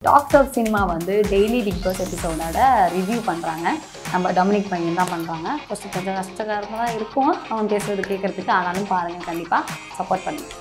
tax of cinema வந்து daily Bigg Boss எபிசோடோட review பண்ணுறாங்க நம்ம டொமினிக் பையன் தான் பண்ணுறாங்க ஃபஸ்ட்டு கொஞ்சம் கஷ்டகரமாக தான் இருக்கும் அவன் பேசுறது கேட்குறதுக்கு ஆனாலும் பாருங்கள் கண்டிப்பாக சப்போர்ட் பண்ணுங்க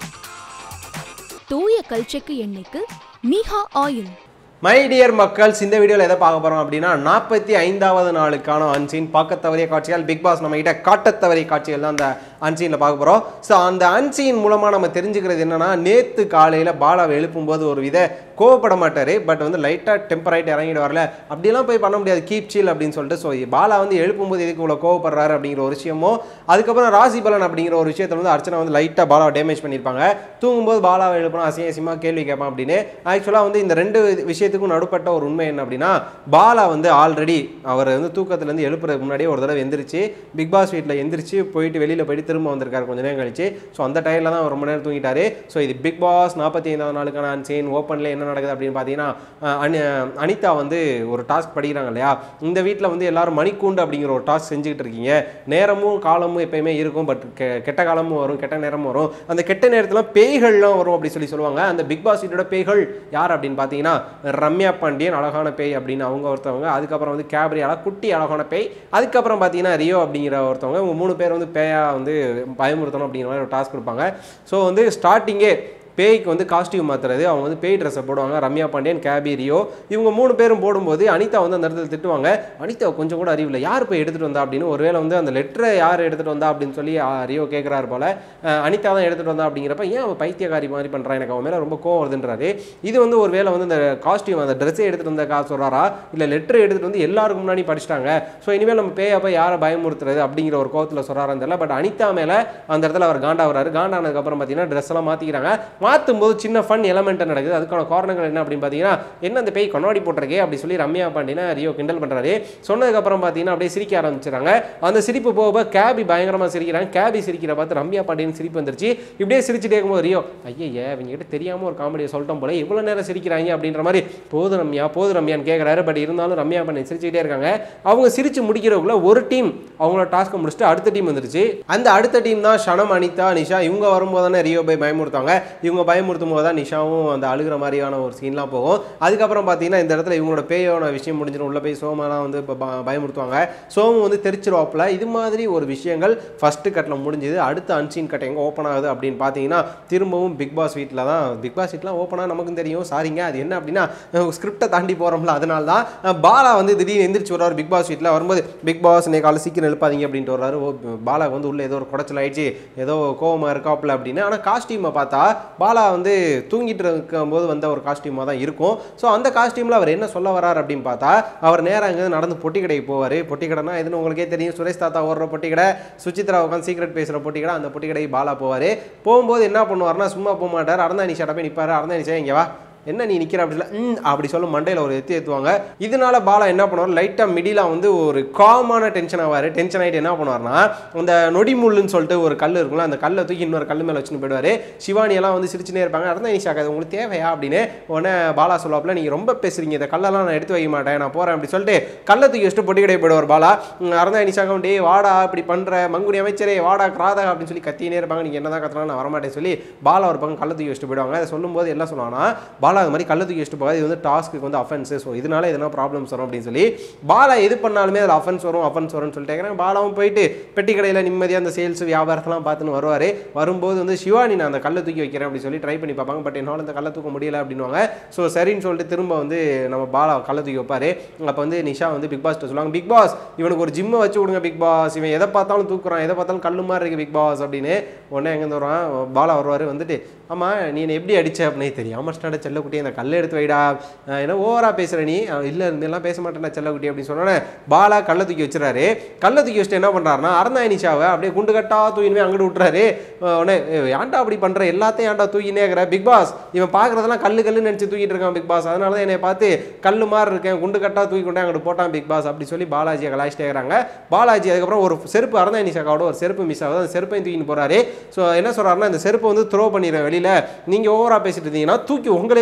தூய கல்ச்செக்கு எண்ணெய்க்கு மீஹா ஆயில் மை டியர் மக்கள்ஸ் இந்த வீடியோவில் எதை பார்க்க போகிறோம் அப்படின்னா நாற்பத்தி ஐந்தாவது நாளுக்கான அன்சீன் பார்க்க தவறிய காட்சிகள் பிக் பாஸ் நம்ம கிட்ட காட்டத் தவறிய காட்சிகள் தான் அந்த அன்சீனில் பார்க்க போகிறோம் ஸோ அந்த அன்சீன் மூலமாக நம்ம தெரிஞ்சுக்கிறது என்னன்னா நேற்று காலையில் பாலாவை எழுப்பும்போது ஒரு வித கோவப்பட மாட்டார் பட் வந்து லைட்டாக டெம்பராயிட்டு இறங்கிட்டு வரல அப்படிலாம் போய் பண்ண முடியாது கீப் சீல் அப்படின்னு சொல்லிட்டு ஸோ பாலா வந்து எழுப்பும்போது எதுக்கு இவ்வளோ கோவப்படுறாரு அப்படிங்கிற ஒரு விஷயமோ அதுக்கப்புறம் ராசி பலன் அப்படிங்கிற ஒரு விஷயத்தில் வந்து அர்ச்சனா வந்து லைட்டாக பாலாவை டேமேஜ் பண்ணியிருப்பாங்க தூங்கும்போது பாலாவை எழுப்பணும் அசிங்க அசிங்கமாக கேள்வி கேட்பான் அப்படின்னு ஆக்சுவலாக வந்து இந்த ரெண்டு விஷயத்துக்கும் நடுப்பட்ட ஒரு உண்மை என்ன அப்படின்னா பாலா வந்து ஆல்ரெடி அவர் வந்து தூக்கத்துலேருந்து எழுப்புறதுக்கு முன்னாடியே ஒரு தடவை எந்திரிச்சு பிக் பாஸ் வீட்டில் எந்திரிச்சு போயிட்டு வெளியில் போயிட்டு திரும்ப வந்திருக்காரு கொஞ்ச நேரம் கழிச்சு ஸோ அந்த டயரில் தான் அவர் ரொம்ப நேரம் தூங்கிட்டாரு ஸோ இது பிக் பாஸ் நாற்பத்தி ஐந்தாவது நாளுக்கான அன்சீன் ஓப்பனில் என்ன நடக்குது அப்படின்னு பார்த்தீங்கன்னா அஹ், அனி- அனிதா வந்து ஒரு டாஸ்க் படிக்கிறாங்க இல்லையா இந்த வீட்டில் வந்து எல்லாரும் மணிக்கூண்டு அப்படிங்கிற ஒரு டாஸ்க் செஞ்சுக்கிட்டு இருக்கீங்க நேரமும் காலமும் எப்பயுமே இருக்கும் பட் கெட்ட காலமும் வரும் கெட்ட நேரமும் வரும் அந்த கெட்ட நேரத்தில் பேய்கள்லாம் வரும் அப்படி சொல்லி சொல்லுவாங்க அந்த பிக் பாஸ் வீட்டோட பேய்கள் யார் அப்படின்னு பார்த்தீங்கன்னா ரம்யா பாண்டியன் அழகான பேய் அப்படின்னு அவங்க ஒருத்தவங்க அதுக்கப்புறம் வந்து கேப்ரியாலா குட்டி அழகான பேய் அதுக்கப்புறம் பார்த்தீங்கன்னா ரியோ அப்படிங்கிற ஒருத்தவங்க இவங்க மூணு பேர் வந்து பேயா வந்து பயமுறுத்தணும் அப்படிங்கிற மாதிரி ஒரு டாஸ்க் கொடுப்பாங்க ஸோ வந்து ஸ்டார்டிங்கே பேய்க்கு வந்து காஸ்டியூம் மாத்துறது அவங்க வந்து பேய் ட்ரெஸ்ஸை போடுவாங்க ரம்யா பாண்டியன் கேபி ரியோ இவங்க மூணு பேரும் போடும்போது அனிதா வந்து அந்த இடத்துல திட்டுவாங்க அனிதா கொஞ்சம் கூட அறிவில்லை யார் போய் எடுத்துகிட்டு வந்தா அப்படின்னு ஒருவேளை வந்து அந்த லெட்டரை யார் எடுத்துகிட்டு வந்தா அப்படின்னு சொல்லி ஆ, ரியோ கேட்குறாரு போல அஹ், அனிதா தான் எடுத்துகிட்டு வந்தா அப்படிங்கிறப்ப ஏன் அவன் பைத்தியக்காரி மாதிரி பண்ணுறான் எனக்கு அவன் மேலே ரொம்ப கோவம் வருதுன்றாரு இது வந்து ஒரு வேளை வந்து இந்த காஸ்டியூம் அந்த ட்ரெஸ்ஸை எடுத்துகிட்டு வந்த காசு சொல்கிறாரா இல்லை லெட்டர் எடுத்துகிட்டு வந்து எல்லாருக்கும் முன்னாடி படிச்சிட்டாங்க ஸோ இனிமேல் நம்ம பேயை போய் யாரை பயமுறுத்துறது அப்படிங்கிற ஒரு கோவத்தில் சொல்கிறாரான்னு தெரியல பட் அனிதா மேலே அந்த இடத்துல அவர் காண்டா வராரு காண்டானதுக்கப்புறம் பார்த்தீங்கன்னா ட்ரெஸ் எல்லாம் மாற்றிக்கிறாங்க மாற்றும் போது சின்ன ஃபன் எலமெண்ட் நடக்குது அதுக்கான காரணங்கள் என்ன அப்படின்னு பார்த்தீங்கன்னா என்ன அந்த பேய் கண்ணாடி போட்டிருக்கே அப்படி சொல்லி ரம்யா பாண்டினா ரியோ கிண்டல் பண்ணுறாரு சொன்னதுக்கப்புறம் பார்த்தீங்கன்னா அப்படியே சிரிக்க ஆரம்பிச்சிடுறாங்க அந்த சிரிப்பு போக போக கேபி பயங்கரமாக சிரிக்கிறாங்க கேபி சிரிக்கிற பார்த்து ரம்யா பாண்டியன் சிரிப்பு வந்துருச்சு இப்படியே சிரிச்சுட்டே இருக்கும்போது ரியோ ஐயே இவங்க கிட்ட தெரியாமல் ஒரு காமெடியை சொல்லிட்டோம் போல இவ்வளோ நேரம் சிரிக்கிறாங்க அப்படின்ற மாதிரி போது ரம்யா போது ரம்யான்னு கேட்குறாரு பட் இருந்தாலும் ரம்யா பாண்டியன் சிரிச்சுக்கிட்டே இருக்காங்க அவங்க சிரிச்சு முடிக்கிறவங்கள ஒரு டீம் அவங்களோட டாஸ்க்கை முடிச்சுட்டு அடுத்த டீம் வந்துருச்சு அந்த அடுத்த டீம் தான் ஷனம் அனிதா நிஷா இவங்க வரும்போது தானே ரியோ போய் பயமுறுத்தாங்க இவங்க பயமுறுத்தும் போது தான் நிஷாவும் அந்த அழுகிற மாதிரியான ஒரு சீன்லாம் போகும் அதுக்கப்புறம் பார்த்தீங்கன்னா இந்த இடத்துல இவங்களோட பேயோட விஷயம் முடிஞ்சிடும் உள்ள போய் சோமெல்லாம் வந்து இப்போ ப- பயமுறுத்துவாங்க சோமு வந்து தெரிச்சிருவாப்புல இது மாதிரி ஒரு விஷயங்கள் ஃபஸ்ட்டு கட்டில் முடிஞ்சுது அடுத்த அன்சீன் கட் எங்கே ஓப்பன் ஆகுது அப்படின்னு பார்த்தீங்கன்னா திரும்பவும் பிக் பாஸ் வீட்டில் தான் பிக் பாஸ் வீட்லாம் ஓப்பனாக நமக்கும் தெரியும் சாரிங்க அது என்ன அப்படின்னா ஸ்கிரிப்டை தாண்டி போகிறோம்ல அதனால தான் அஹ், பாலா வந்து திடீர்னு எந்திரிச்சு வர்றாரு பிக் பாஸ் வீட்டில் வரும்போது பிக் பாஸ் இன்னைக்கு காலை சீக்கிரம் எழுப்பாதீங்க அப்படின்ட்டு வர்றாரு ஓ பாலா வந்து உள்ள ஏதோ ஒரு குடைச்சல் ஆயிடுச்சு ஏதோ கோவமாக இருக்காப்புல அப்படின்னு ஆனால் காஸ்டியூமை பார்த்தா பாலா வந்து தூங்கிட்டு இருக்கும்போது வந்த ஒரு காஸ்டியூமாக தான் இருக்கும் ஸோ அந்த காஸ்டியூமில் அவர் என்ன சொல்ல வரார் அப்படின்னு பார்த்தா அவர் நேரா அங்கே நடந்து பொட்டி கடைக்கு போவார் பொட்டி கடைனா எதுன்னு உங்களுக்கே தெரியும் சுரேஷ் தாத்தா ஓடுற பொட்டி கடை சுச்சித்ரா உட்காந்து சீக்ரெட் பேசுகிற பொட்டி கடை அந்த பொட்டி கடைக்கு பாலா போவார் போகும்போது என்ன பண்ணுவார்னா சும்மா போக மாட்டார் அறந்தாணி ஷட்டை போய் நிற்பார் அறந்தாணி சார் இங்கே வா என்ன நீ நிற்கிற அப்படி இல்லை ம் அப்படி சொல்ல மண்டையில் ஒரு எத்தி ஏற்றுவாங்க இதனால பாலா என்ன பண்ணுவார் லைட்டாக மிடில் வந்து ஒரு காமான டென்ஷன் ஆவார் டென்ஷன் ஆகிட்டு என்ன பண்ணுவார்னா அந்த நொடி முள்ளுன்னு சொல்லிட்டு ஒரு கல் இருக்கும்ல அந்த கல்லை தூக்கி இன்னொரு கல் மேலே வச்சுன்னு போயிடுவார் சிவானி எல்லாம் வந்து சிரிச்சுனே இருப்பாங்க அறந்தாணி ஷாக் அது உங்களுக்கு தேவையா அப்படின்னு உடனே பாலா சொல்லுவாப்புல நீங்கள் ரொம்ப பேசுறீங்க இந்த கல்லெல்லாம் நான் எடுத்து வைக்க மாட்டேன் நான் போகிறேன் அப்படி சொல்லிட்டு கல்லை தூக்கி வச்சுட்டு பொட்டி கடை போயிடுவார் பாலா அறந்தாணி ஷாக்கம் டே வாடா இப்படி பண்ணுற மங்குடி அமைச்சரே வாடா கிராதா அப்படின்னு சொல்லி கத்தினே இருப்பாங்க நீங்கள் என்ன தான் கத்துனாலும் நான் வரமாட்டேன்னு சொல்லி பாலா ஒரு பக்கம் கல்லை தூக்கி வச்சுட்டு போயிடுவாங்க அதை சொல்லும்போது என்ன சொல்லுவாங்கன்னா பாலா அது மாதிரி கல்லை தூக்கி வச்சுட்டு போகாது இது வந்து டாஸ்க்கு வந்து அஃபென்ஸ் ஸோ இதனால எதனா ப்ராப்ளம்ஸ் வரும் அப்படின்னு சொல்லி பாலா எது பண்ணாலுமே அதில் அஃபென்ஸ் வரும் அஃபென்ஸ் வரும்னு சொல்லிட்டு இருக்கிறேன் பாலாவும் போயிட்டு பெட்டி கடையில் நிம்மதியாக அந்த சேல்ஸ் வியாபாரத்தெல்லாம் பார்த்துன்னு வருவார் வரும்போது வந்து சிவானி நான் அந்த கல்லை தூக்கி வைக்கிறேன் அப்படி சொல்லி ட்ரை பண்ணி பார்ப்பாங்க பட் என்னால் அந்த கல்லை தூக்க முடியல அப்படின்னுவாங்க ஸோ சரின்னு சொல்லிட்டு திரும்ப வந்து நம்ம பாலா கல்லை தூக்கி வைப்பாரு அப்போ வந்து நிஷா வந்து பிக் பாஸ்ட்ட சொல்லுவாங்க பிக் பாஸ் இவனுக்கு ஒரு ஜிம்மை வச்சு விடுங்க பிக் பாஸ் இவன் எதை பார்த்தாலும் தூக்குறான் எதை பார்த்தாலும் கல்லு மாதிரி இருக்கு பிக் பாஸ் அப்படின்னு உடனே எங்கேருந்து வருவான் பாலா வருவார் வந்துட்டு ஆமாம் நீ என்னை எப்படி அடிச்ச அப்படின்னு தெரியாமல் ஸ்டார்ட் செல்லக்குட்டி அந்த கல்லை எடுத்து வைடா அஹ் என்ன ஓவரா பேசுற நீ அஹ் இல்ல இதெல்லாம் பேச மாட்டேன்டா செல்லக்குட்டி அப்படின்னு சொன்னோன்னே பாலா கல்லை தூக்கி வச்சுறாரு கல்லை தூக்கி வச்சுட்டு என்ன பண்றாருன்னா அறந்தாய் நிஷாவை அப்படியே குண்டு கட்டா தூக்கினுமே அங்கிட்டு விட்டுறாரு அஹ் உடனே "ஏய், ஏன்டா அப்படி பண்ற எல்லாத்தையும் ஏன்டா தூக்கினே இருக்கிற பிக் பாஸ் இவன் பார்க்கறதெல்லாம் கல்லு கல்லுன்னு நினைச்சு தூக்கிட்டு இருக்கான் பிக் பாஸ் அதனால தான் என்னை பார்த்து கல்லு மாதிரி இருக்கேன் குண்டு கட்டா தூக்கி கொண்டே அங்கிட்டு போட்டான் பிக் பாஸ் அப்படி சொல்லி பாலாஜியை கலாய்ச்சிட்டே இருக்கிறாங்க பாலாஜி அதுக்கப்புறம் ஒரு செருப்பு அறந்தாய் நிஷாக்காவோட ஒரு செருப்பு மிஸ் ஆகுது அந்த செருப்பையும் தூக்கின்னு போறாரு ஸோ என்ன சொல்றாருன்னா இந்த செருப்பை வந்து த்ரோ பண்ணிடுறேன் வெளியில நீங்க ஓவரா பேசிட்டு இருந்தீங்கன்னா தூக்கி உங்களே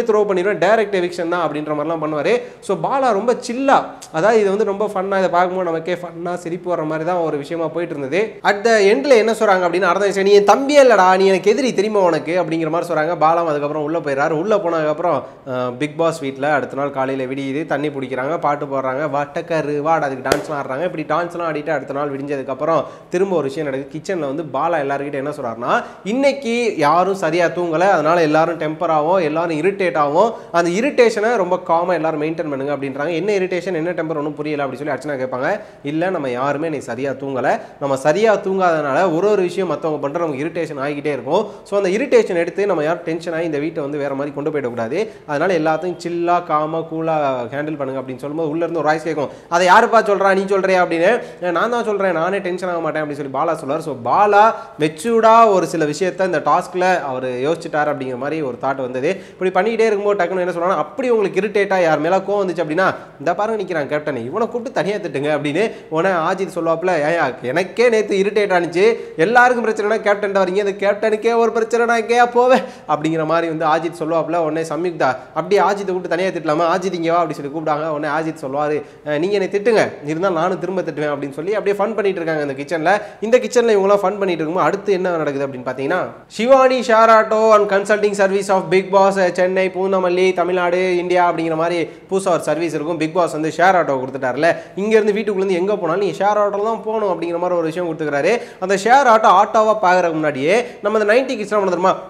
த்ரோ பண்ணிடுவேன் டைரக்ட் எவிக்ஷன் தான் அப்படின்ற மாதிரிலாம் பண்ணுவார் ஸோ பாலா ரொம்ப சில்லா அதாவது இது வந்து ரொம்ப ஃபன்னாக இதை பார்க்கும்போது நமக்கே ஃபன்னாக சிரிப்பு வர மாதிரி தான் ஒரு விஷயமா போயிட்டு இருந்தது அட் த எண்டில் என்ன சொல்கிறாங்க அப்படின்னு அர்த்தம் நீ என் தம்பியே இல்லடா நீ எனக்கு எதிரி தெரியுமா உனக்கு அப்படிங்கிற மாதிரி சொல்கிறாங்க பாலாம் அதுக்கப்புறம் உள்ளே போயிடுறாரு உள்ளே போனதுக்கப்புறம் பிக் பாஸ் வீட்டில் அடுத்த நாள் காலையில் விடியுது தண்ணி பிடிக்கிறாங்க பாட்டு போடுறாங்க வட்டக்கரு வாட அதுக்கு டான்ஸ்லாம் ஆடுறாங்க இப்படி டான்ஸ்லாம் ஆடிட்டு அடுத்த நாள் விடிஞ்சதுக்கப்புறம் திரும்ப ஒரு விஷயம் நடக்குது கிச்சனில் வந்து பாலா எல்லாருக்கிட்ட என்ன சொல்கிறாருன்னா இன்னைக்கு யாரும் சரியாக தூங்கலை அதனால எல்லாரும் டெம்பர் ஆகும் எல்லாரும் இரிட்டேட் ஆகும் அந்த இரிட்டேஷனை ரொம்ப காமாக எல்லாரும் மெயின்டைன் பண்ணுங்க அப்படின்றாங்க என்ன இரிட்டேஷன் என்ன டெம்பர் ஒன்றும் புரியல அப்படி சொல்லி அர்ச்சனா கேட்பாங்க இல்லை நம்ம யாருமே நீ சரியாக தூங்கலை நம்ம சரியாக தூங்காதனால ஒரு ஒரு விஷயம் மற்றவங்க பண்ணுற நமக்கு இரிட்டேஷன் ஆகிக்கிட்டே இருக்கும் ஸோ அந்த இரிட்டேஷன் எடுத்து நம்ம யாரும் டென்ஷன் ஆகி இந்த வீட்டை வந்து வேற மாதிரி கொண்டு போயிடக்கூடாது அதனால எல்லாத்தையும் சில்லாக காமாக கூலாக ஹேண்டில் பண்ணுங்க அப்படின்னு சொல்லும்போது உள்ள இருந்து ஒரு வாய்ஸ் கேட்கும் அதை யாருப்பா சொல்றா நீ சொல்றியா அப்படின்னு "அஹ் நான் தான் சொல்றேன் நானே டென்ஷன் ஆக மாட்டேன் அப்படின்னு சொல்லி பாலா சொல்றாரு ஸோ பாலா மெச்சூர்டா ஒரு சில விஷயத்த இந்த டாஸ்க்ல அவர் யோசிச்சுட்டார் அப்படிங்கிற மாதிரி ஒரு தாட் வந்தது இப்படி பண்ணிக்கிட்டே இருக்கும்போது டக்குன்னு என்ன சொல்றாங்க அப்படி உங்களுக்கு இரிட்டேட்டா யார் மேல கோவம் வந்துச்சு அப்படின்னா இந்த பாருங்க நிக்கிறான் கேப்டன் இவனை கூப்பிட்டு தனியா திட்டுங்க அப்படின்னு உடனே ஆஜித் சொல்லுவாப்புல ஏயா எனக்கே நேத்து இரிட்டேட் ஆனிச்சு எல்லாருக்கும் பிரச்சனைனா கேப்டன் வரீங்க இந்த கேப்டனுக்கே ஒரு பிரச்சனை நான் எங்கேயா போவேன் அப்படிங்கிற மாதிரி வந்து ஆஜித் சொல்லுவாப்புல உடனே சம்யுக்தா அப்படியே ஆஜித்தை கூப்பிட்டு தனியாக திட்டலாமா ஆஜித் இங்கே வா அப்படி சொல்லி கூப்பிடாங்க உடனே ஆஜித் சொல்லுவார் நீங்கள் என்னை திட்டுங்க இருந்தால் நானும் திரும்ப திட்டுவேன் அப்படின்னு சொல்லி அப்படியே ஃபன் பண்ணிட்டு இருக்காங்க இந்த கிச்சனில் இந்த கிச்சனில் இவங்களாம் ஃபன் பண்ணிட்டு இருக்கும்போது அடுத்து என்ன நடக்குது அப்படின்னு பார்த்தீங்கன்னா Shivani share auto and consulting service of Bigg Boss Chennai Poonamallee Tamil Nadu India அப்படிங்கிற மாதிரி புதுசாக ஒரு சர்வீஸ் இருக்கும் பிக் பாஸ் வந்து ஷேர் ஆட்டோ கொடுத்துட்டார்ல இங்கேருந்து வீட்டுக்குள்ளேருந்து எங்கே போனாலும் நீ ஷேர் ஆட்டோ தான் போகணும் அப்படிங்கிற மாதிரி ஒரு விஷயம் கொடுத்துக்கிறாரு அந்த ஷேர் ஆட்டோ ஆட்டோவாக பார்க்குறதுக்கு முன்னாடியே நம்ம அந்த நைன்டி கிட்ஸ்லாம் பண்ண தெரியுமா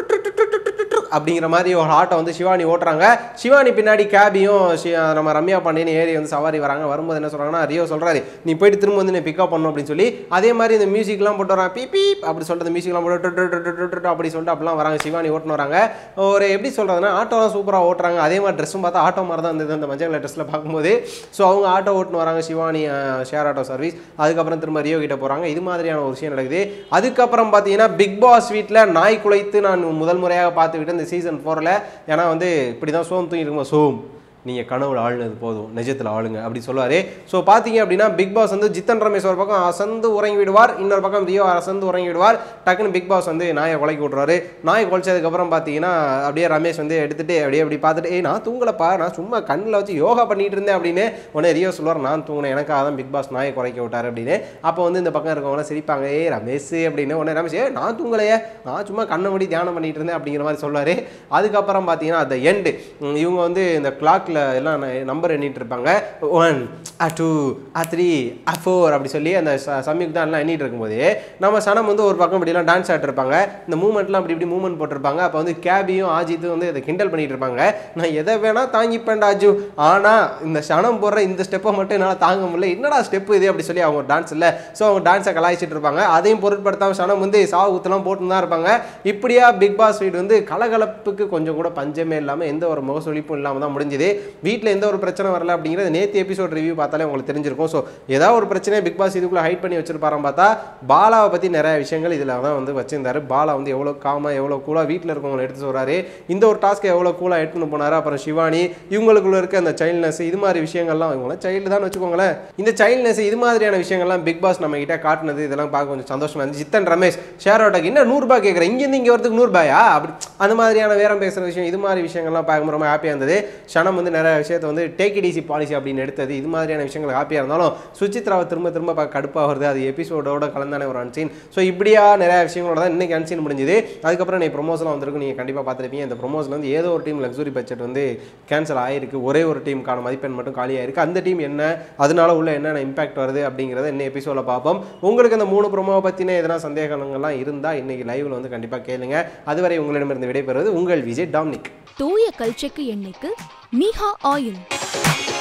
அப்படிங்கிற மாதிரி ஒரு ஆட்டோ வந்து சிவானி ஓட்டுறாங்க சிவானி பின்னாடி கேபியும் ஷி- நம்ம ரம்யா பாண்டியன் ஏறி வந்து சவாரி வராங்க வரும்போது என்ன சொல்றாங்கன்னா ரியோ சொல்றாரு நீ போயிட்டு திரும்ப வந்து நீ பிக்கப் பண்ணணும் அப்படின்னு சொல்லி அதே மாதிரி இந்த மியூசிக்லாம் போட்டு வராங்க பீ பீப் அப்படி சொல்லிட்டு இந்த மியூசிக்லாம் போட்டு டு, டு, டு, டு, டு, டு, டு அப்படி சொல்லிட்டு அப்படிலாம் வராங்க சிவானி ஓட்டுன்னு வராங்க ஒரு எப்படி சொல்றதுன்னா ஆட்டோலாம் சூப்பராக ஓட்டுறாங்க அதே மாதிரி ட்ரெஸ்ஸும் பார்த்தா ஆட்டோ மாதிரி தான் இருந்தது அந்த மஞ்சள் கலர் ட்ரெஸ்ஸில் பார்க்கும்போது ஸோ அவங்க ஆட்டோ ஓட்டுன்னு வராங்க சிவானி ஷேர் ஆட்டோ சர்வீஸ் அதுக்கப்புறம் திரும்ப ரியோ கிட்ட போகிறாங்க இது மாதிரியான ஒரு விஷயம் நடக்குது அதுக்கப்புறம் பார்த்தீங்கன்னா பிக் பாஸ் வீட்டில் நாய் குலைத்து நான் முதல் முறையாக பார்த்துக்கிட்டு இந்த சீசன் ஃபோரில் ஏன்னா வந்து இப்படி தான் சோம் தூங்கி இருக்கும்போது சோம் நீங்கள் கனவுல ஆளுனது போதும் நிஜத்தில் ஆளுங்க அப்படி சொல்லுவார் ஸோ பார்த்தீங்க அப்படின்னா பிக் பாஸ் வந்து ஜித்தன் ரமேஷ் ஒரு பக்கம் அசந்து உறங்கி விடுவார் இன்னொரு பக்கம் ரியோ அசந்து உறங்கி விடுவார் டக்குன்னு பிக் பாஸ் வந்து நாயை குலைக்கி விட்றாரு நாயை குலைச்சதுக்கப்புறம் பார்த்தீங்கன்னா அப்படியே ரமேஷ் வந்து எடுத்துட்டு அப்படியே அப்படி பார்த்துட்டு ஏய் நான் தூங்கலப்பா நான் சும்மா கண்ணில் வச்சு யோகா பண்ணிட்டு இருந்தேன் அப்படின்னு உடனே ரியோ சொல்லுவார் நான் தூங்கினேன் எனக்காக தான் பிக் பாஸ் நாயை குறைக்க விட்டார் அப்படின்னு அப்போ வந்து இந்த பக்கம் இருக்கவங்களாம் சிரிப்பாங்க ஏ ரமேஷ் அப்படின்னு உடனே ரமேஷ் ஏ நான் தூங்கலையே நான் சும்மா கண்ணை மூடி தியானம் பண்ணிட்டு இருந்தேன் அப்படிங்கிற மாதிரி சொல்லுவார் அதுக்கப்புறம் பார்த்தீங்கன்னா அந்த எண்டு இவங்க வந்து இந்த கிளாக்ல எல்லாம் நம்பர் எண்ணிட்டு இருப்பாங்க one a two a three a four அப்படி சொல்லி அந்த ச- சம்யுக்தா எல்லாம் எண்ணிட்டு இருக்கும்போது நம்ம சனம் வந்து ஒரு பக்கம் இப்படிலாம் டான்ஸ் ஆட்டிருப்பாங்க இந்த மூமெண்ட்லாம் அப்படி இப்படி மூமெண்ட் போட்டிருப்பாங்க அப்போ வந்து கேபியும் ஆஜித்தும் வந்து இதை கிண்டல் பண்ணிட்டு இருப்பாங்க நான் எதை வேணா தாங்கிப்பேன்டா அஜு ஆனா இந்த சனம் போடுற இந்த ஸ்டெப்பை மட்டும் என்னால் தாங்க முடியல என்னடா ஸ்டெப் இது அப்படி சொல்லி அவங்க டான்ஸ் இல்லை ஸோ அவங்க டான்ஸை கலாய்ச்சிட்டு இருப்பாங்க அதையும் பொருட்படுத்தாம சனம் வந்து சாவு குத்துலாம் போட்டு தான் இருப்பாங்க இப்படியா பிக் பாஸ் வீடு வந்து கலகலப்புக்கு கொஞ்சம் கூட பஞ்சமே இல்லாமல் எந்த ஒரு முகசொலிப்பும் இல்லாமல் தான் முடிஞ்சுது வீட்டில் எந்த ஒரு பிரச்சனை வரல அப்படிங்கிறது நேற்று எபிசோட் ரிவ்யூ பார்த்தாலே உங்களுக்கு தெரிஞ்சிருக்கும் ஸோ ஏதாவது ஒரு பிரச்சனையை பிக் பாஸ் இதுக்குள்ளே ஹைட் பண்ணி வச்சிருப்பாராம் பார்த்தா பாலாவை பற்றி நிறைய விஷயங்கள் இதில் தான் வந்து வச்சிருந்தாரு பாலா வந்து எவ்வளோ காமாக எவ்வளோ கூலாக வீட்டில் இருக்கவங்களை எடுத்து சொல்கிறாரு இந்த ஒரு டாஸ்க்கை எவ்வளோ கூலாக எடுத்துன்னு போனாரு அப்புறம் சிவானி இவங்களுக்குள்ள இருக்க அந்த சைல்ட்னஸ் இது மாதிரி விஷயங்கள்லாம் இவங்கள சைல்டு தான் வச்சுக்கோங்களேன் இந்த சைல்ட்னஸ் இது மாதிரியான விஷயங்கள்லாம் பிக் பாஸ் நம்ம கிட்ட காட்டுனது இதெல்லாம் பார்க்க கொஞ்சம் சந்தோஷமா இருந்துச்சு ஜித்தன் ரமேஷ் ஷேர் ஆட்டோக்கு என்ன நூறுரூபா கேட்குறேன் இங்கேருந்து இங்கே வரதுக்கு நூறுபாயா அப்படி அந்த மாதிரியான வேறம் பேசுகிற விஷயம் இது மாதிரி விஷயங்கள்லாம் பார்க்கும்போது ரொம்ப ஹாப்பியாக இருந்தது ஷனம் வந்து நிறைய விஷயத்தை வந்து டேக் இடிசி பாலிசி அப்படின்னு எடுத்தது இது மாதிரியான விஷயங்கள் ஹாப்பியாக இருந்தாலும் சுச்சித்ராவை திரும்ப திரும்ப பார்க்க கடுப்பாக வருது அது எபிசோடோட கலந்தான ஒரு அன்சீன் ஸோ இப்படியா நிறைய விஷயங்களோட தான் இன்னைக்கு அன்சீன் முடிஞ்சுது அதுக்கப்புறம் நீ ப்ரொமோஷன்லாம் வந்திருக்கும் நீங்கள் கண்டிப்பாக பார்த்துருப்பீங்க இந்த ப்ரொமோஷன் வந்து ஏதோ ஒரு டீம் லக்ஸுரி பட்ஜெட் வந்து கேன்சல் ஆயிருக்கு ஒரே ஒரு டீமுக்கான மதிப்பெண் மட்டும் காலியாக இருக்கு அந்த டீம் என்ன அதனால உள்ள என்னென்ன இம்பாக்ட் வருது அப்படிங்கிறத இன்னும் எபிசோட பார்ப்போம் உங்களுக்கு அந்த மூணு ப்ரோமோவை பற்றின எதனா சந்தேகங்கள்லாம் இருந்தால் இன்னைக்கு லைவ்ல வந்து கண்டிப்பாக கேளுங்க அதுவரை உங்களிடமிருந்து விடைபெறுவது உங்கள் விஜய் டாம்னிக் தூய கல்ச்செக்கு எண்ணெய்க்கு மீஹா ஆயில்